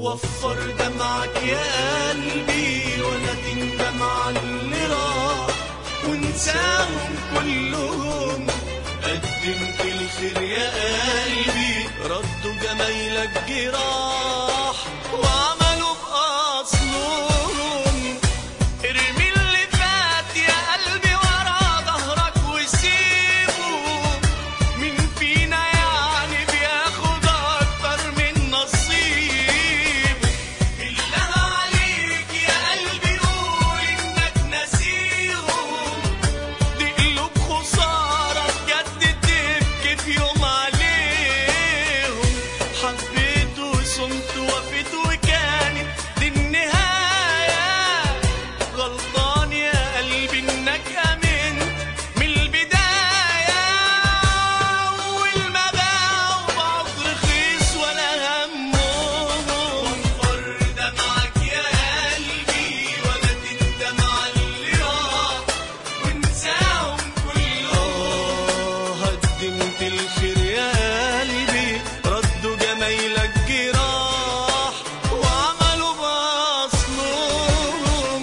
وفر دمعك يا قلبي ولا تندم على اللي راح وانساهم كلهم قدمت الخير يا قلبي ردوا جمايلك جراح وعملوا بأصلهم ارمي اللي فات يا قلبي ورا ظهرك وسيبه مين فينا يعني بياخد اكتر من نصيبه بالله عليك يا قلبي قول انك نسيهم دي قلوب خسارة بجد تبكي في يوم عليهم حبيت وصمت وفيت وكانت دي النهاية غلطان يا قلبي انك امنت من البداية أول ما باعوا بعض رخيص ولا همهم وفر دمعك يا قلبي ولا تندم على اللي راح وانساهم كلهم قدمت الخير يا قلبي ردوا جمايلك جراح وعملوا بأصلهم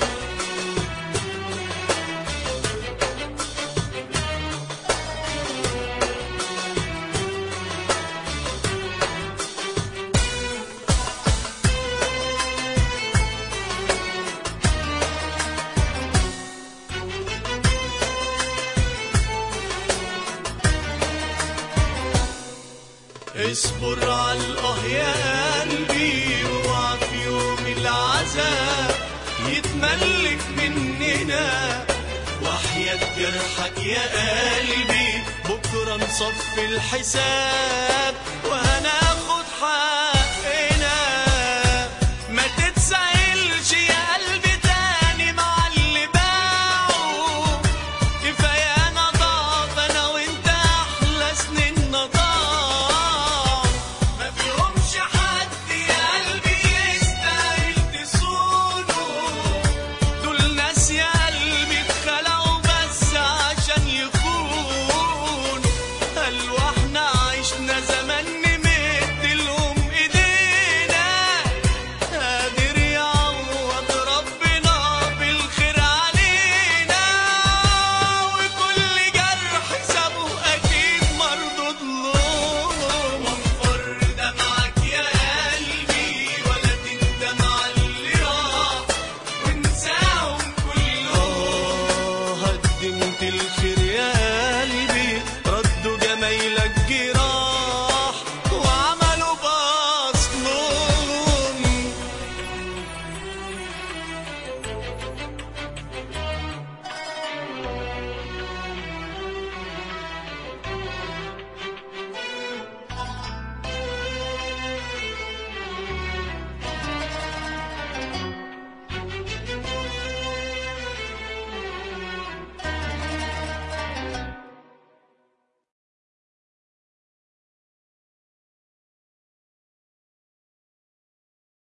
اصبر على الاه يا قلبي واوعى في يوم العذاب يتملك مننا وحياة جرحك يا قلبي بكرة نصفي الحساب وهناخد حق